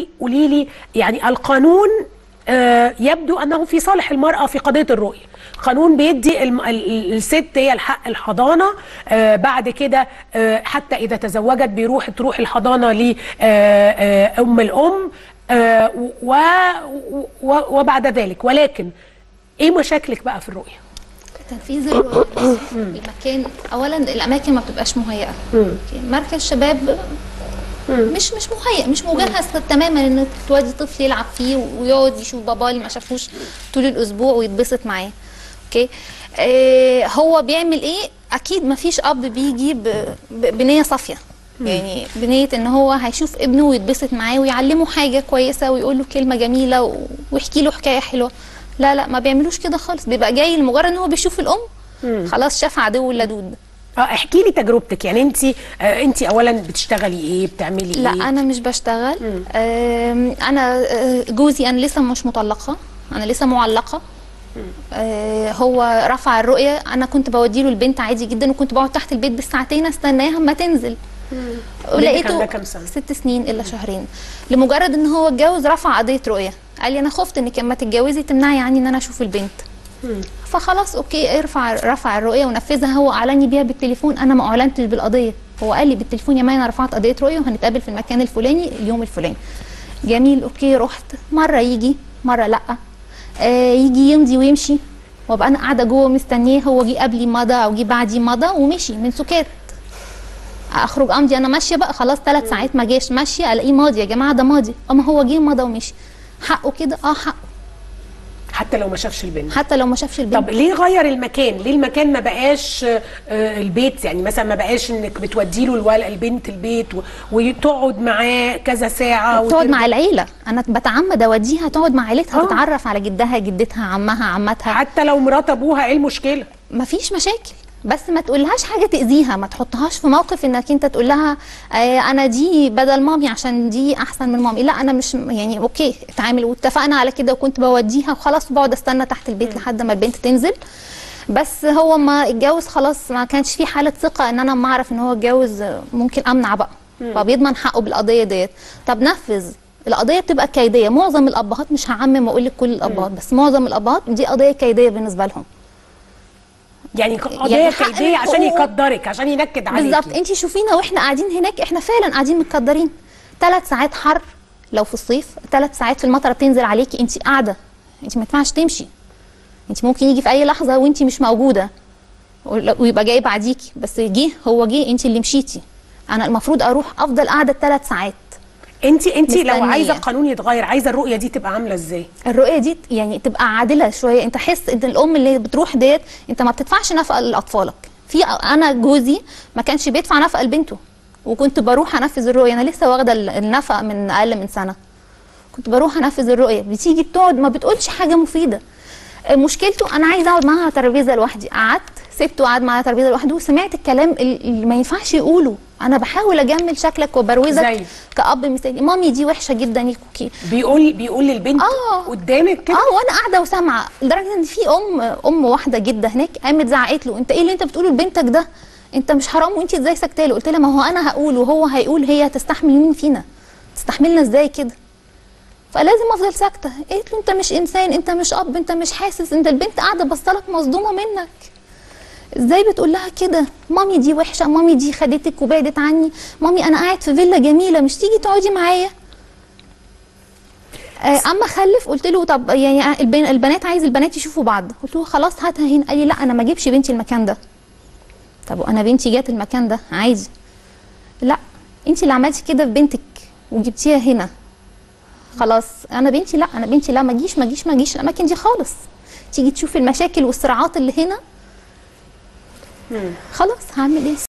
الاول قولي لي يعني القانون آه، يبدو انه في صالح المراه في قضيه الرؤيه قانون بيدي الم- ال- ال- الست هي الحق الحضانه آه، بعد كده آه، حتى اذا تزوجت بيروح تروح الحضانه لام الام آه، و و- وبعد ذلك ولكن ايه مشاكلك بقى في الرؤيه تنفيذ الرؤية بس المكان اولا الاماكن ما بتبقاش مهيئه أوكي، مركز شباب مش مش مهيئ مش مجهز تماما ان تودي طفل يلعب فيه ويقعد يشوف باباه اللي ما شافوش طول الاسبوع ويتبسط معاه اوكي آه هو بيعمل ايه اكيد ما فيش اب بيجي ب- ب- بنيه صافيه يعني بنيه ان هو هيشوف ابنه ويتبسط معاه ويعلمه حاجه كويسه ويقول له كلمه جميله و- ويحكي له حكايه حلوه لا لا ما بيعملوش كده خالص بيبقى جاي لمجرد ان هو بيشوف الام خلاص شاف عدو اللدود اه احكي لي تجربتك يعني انت آه انت اولا بتشتغلي ايه بتعملي لا ايه انا مش بشتغل آم، انا آه، جوزي انا لسه مش مطلقه انا لسه معلقه آه، هو رفع الرؤيه انا كنت بوديله البنت عادي جدا وكنت بقعد تحت البيت بالساعتين استناها اما تنزل بنتك عندها كام سنة؟ ست سنين الا شهرين لمجرد ان هو اتجوز رفع قضيه رؤيه قال لي انا خفت انك لما تتجوزي تمنعي عني ان انا اشوف البنت فخلاص اوكي ارفع رفع الرؤيه ونفذها هو اعلني بيها بالتليفون انا ما اعلنتش بالقضيه هو قال لي بالتليفون يا ماي انا رفعت قضيه رؤيه وهنتقابل في المكان الفلاني اليوم الفلاني جميل اوكي رحت مره يجي مره لا آه يجي يمضي ويمشي وابقى انا قاعده جوه مستنيه هو جه قبلي مضى او جه بعدي مضى ومشي من سكات اخرج امضي انا ماشيه بقى خلاص ثلاث ساعات ما جاش ماشيه الاقيه ماضي يا جماعه ده ماضي اما هو جه مضى ومشي حقه كده اه حقه حتى لو ما شافش البنت حتى لو ما شافش البنت طب ليه غير المكان ليه المكان ما بقاش آه، آه، البيت يعني مثلا ما بقاش انك بتودي له الولد البنت البيت و- وتقعد معاه كذا ساعه تقعد وترجع. مع العيله انا بتعمد اوديها تقعد مع عيلتها آه. تتعرف على جدها جدتها عمها عمتها حتى لو مرات ابوها ايه المشكله مفيش مشاكل بس ما تقولهاش حاجه تاذيها ما تحطهاش في موقف انك انت تقول لها آه انا دي بدل مامي عشان دي احسن من مامي لا انا مش يعني اوكي اتعامل واتفقنا على كده وكنت بوديها وخلاص بقعد استنى تحت البيت لحد ما البنت تنزل بس هو ما اتجوز خلاص ما كانش في حاله ثقه ان انا ما اعرف ان هو اتجوز آه، ممكن امنع بقى فبيضمن حقه بالقضيه ديت طب نفذ القضيه بتبقى كيديه معظم الابهات مش هعمم واقول لك كل الابهات بس معظم الابهات دي قضيه كيديه بالنسبه لهم يعني قضيه يعني حق كيديه عشان الحقوق. يقدرك عشان ينكد عليكي بالظبط انت شوفينا واحنا قاعدين هناك احنا فعلا قاعدين متقدرين ثلاث ساعات حر لو في الصيف ثلاث ساعات في المطره بتنزل عليكي انت قاعده انت ما ينفعش تمشي انت ممكن يجي في اي لحظه وانت مش موجوده ولا- ويبقى جاي بعديكي بس جه هو جه انت اللي مشيتي انا المفروض اروح افضل قاعده ثلاث ساعات انت انت لو مستنية. عايزه القانون يتغير عايزه الرؤيه دي تبقى عامله ازاي الرؤيه دي يعني تبقى عادله شويه انت حس ان الام اللي بتروح ديت انت ما بتدفعش نفقه لاطفالك في انا جوزي ما كانش بيدفع نفقه لبنته وكنت بروح انفذ الرؤيه انا لسه واخده ال- النفقه من اقل من سنه كنت بروح انفذ الرؤيه بتيجي بتقعد ما بتقولش حاجه مفيده مشكلته انا عايزه اقعد معاها على ترابيزه لوحدي قعدت سبته قعد معايا على ترابيزه لوحده وسمعت الكلام ال- اللي ما ينفعش يقوله انا بحاول اجمل شكلك وبروزك زي؟ كأب مثالي مامي دي وحشه جدا يا كوكي بيقول بيقول للبنت آه. قدامك كده اه وانا قاعده وسامعه لدرجه ان في ام ام واحده جده هناك قامت زعقت له انت ايه اللي انت بتقوله لبنتك ده انت مش حرام وانت ازاي ساكته له قلت لها ما هو انا هقول وهو هيقول هي هتستحمل مين فينا تستحملنا ازاي كده فلازم افضل ساكته قالت له انت مش انسان انت مش اب انت مش حاسس انت البنت قاعده بصلك مصدومه منك ازاي بتقول لها كده مامي دي وحشه مامي دي خدتك وبعدت عني مامي انا قاعد في فيلا جميله مش تيجي تقعدي معايا آه، اما خلف قلت له طب يعني البن- البنات عايز البنات يشوفوا بعض قلت له خلاص هاتها هنا قال لي لا انا ما اجيبش بنتي المكان ده طب انا بنتي جات المكان ده عادي لا انت اللي عملتي كده في بنتك وجبتيها هنا خلاص انا بنتي لا انا بنتي لا ما اجيش ما اجيش ما اجيش الاماكن دي خالص تيجي تشوفي المشاكل والصراعات اللي هنا خلاص هعمل ايه